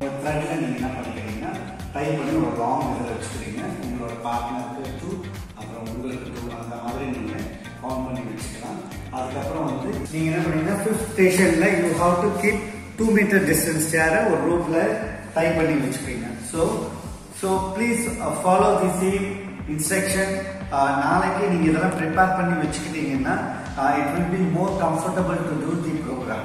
த்ரெட்டில் நீங்கள் என்ன பண்ணிக்கிறீங்கன்னா டை பண்ணி ஒரு லாங் இதில் வச்சுக்கிறீங்க உங்களோட பார்ட்னருக்கு டூ அப்புறம் உங்களுக்கு டூ அந்த மாதிரி நீங்கள் கவுண்ட் பண்ணி வச்சுக்கலாம் அதுக்கப்புறம் வந்து நீங்கள் என்ன பண்ணீங்கன்னா ஃபிஃப்த் ஸ்டேஷனில் you have to keep two meter distance சேரை ஒரு ரூப்பில் டை பண்ணி வச்சுப்பீங்க so so please follow the same instruction நாளைக்கு நீங்கள் இதெல்லாம் ப்ரிப்பேர் பண்ணி வச்சுக்கிட்டீங்கன்னா it will be more comfortable to do the program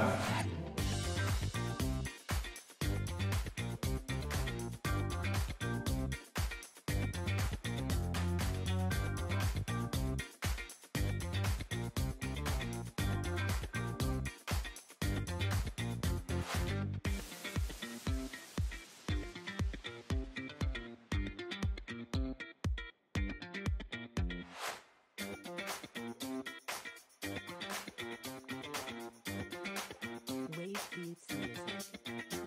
Wave Beats Music.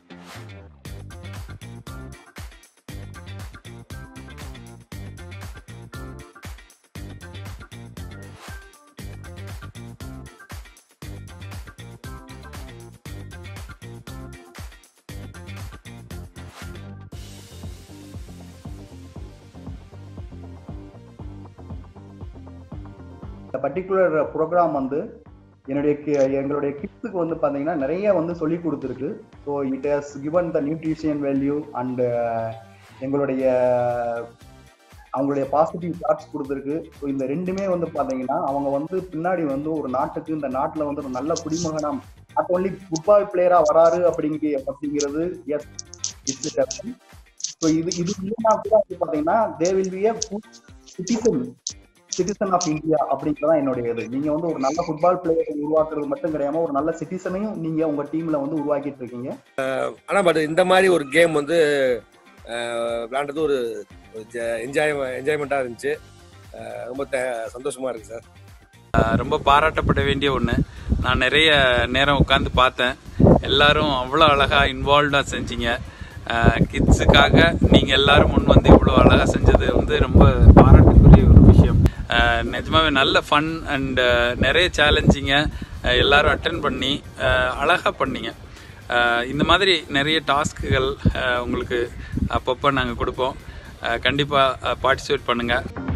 இந்த பர்டிகுலர் ப்ரோக்ராம் வந்து என்னுடைய ki- எங்களுடைய கிட்ஸுக்கு வந்து பார்த்தீங்கன்னா நிறைய வந்து சொல்லி கொடுத்துருக்கு so it has given the nutrition value and எங்களுடைய அவங்களுடைய பாசிட்டிவ் தாட்ஸ் கொடுத்துருக்கு ஸோ இந்த ரெண்டுமே வந்து பார்த்தீங்கன்னா அவங்க வந்து பின்னாடி வந்து ஒரு நாட்டுக்கு இந்த நாட்டில் வந்து ஒரு நல்ல குடிமகனா நாட் ஓன்லி ஃபுட்பால் பிளேயராக வராரு அப்படிங்க அப்படிங்கிறது எஸ் இட்ஸ் ஸோ இது இது இல்லைன்னா கூட வந்து பார்த்தீங்கன்னா they will be a citizen citizen of India அப்படிங்கிறதான் என்னுடைய இது நீங்க வந்து ஒரு நல்ல ஃபுட்பால் பிளேயரை உருவாக்குறது மட்டும் கிடையாம ஒரு நல்ல சிட்டிசனையும் நீங்க உங்க டீம்ல வந்து உருவாக்கிட்டு இருக்கீங்க ஆனால் பட் இந்த மாதிரி ஒரு கேம் வந்து அஹ், விளையாண்டது ஒரு என்ஜாய் என்ஜாய்மெண்ட்டாக இருந்துச்சு அஹ், ரொம்ப த- சந்தோஷமா இருக்கு சார் ஆஹ் ரொம்ப பாராட்டப்பட வேண்டிய ஒன்று நான் நிறைய நேரம் உட்காந்து பார்த்தேன் எல்லாரும் அவ்வளோ அழகாக இன்வால்வ்டாக செஞ்சீங்க கிட்ஸுக்காக நீங்கள் எல்லாரும் முன் வந்து இவ்வளோ அழகாக செஞ்சது வந்து ரொம்ப பாராட்டுக்குரிய ஒரு விஷயம் ஆஹ் நிஜமாவே நல்ல ஃபன் அண்ட் நிறைய சேலஞ்சிங்க எல்லாரும் அட்டன் பண்ணி அழகாக பண்ணீங்க ஆஹ் இந்த மாதிரி நிறைய டாஸ்க்குகள் உங்களுக்கு அப்பப்போ நாங்கள் கொடுப்போம் கண்டிப்பாக பார்ட்டிசிபேட் பண்ணுங்கள்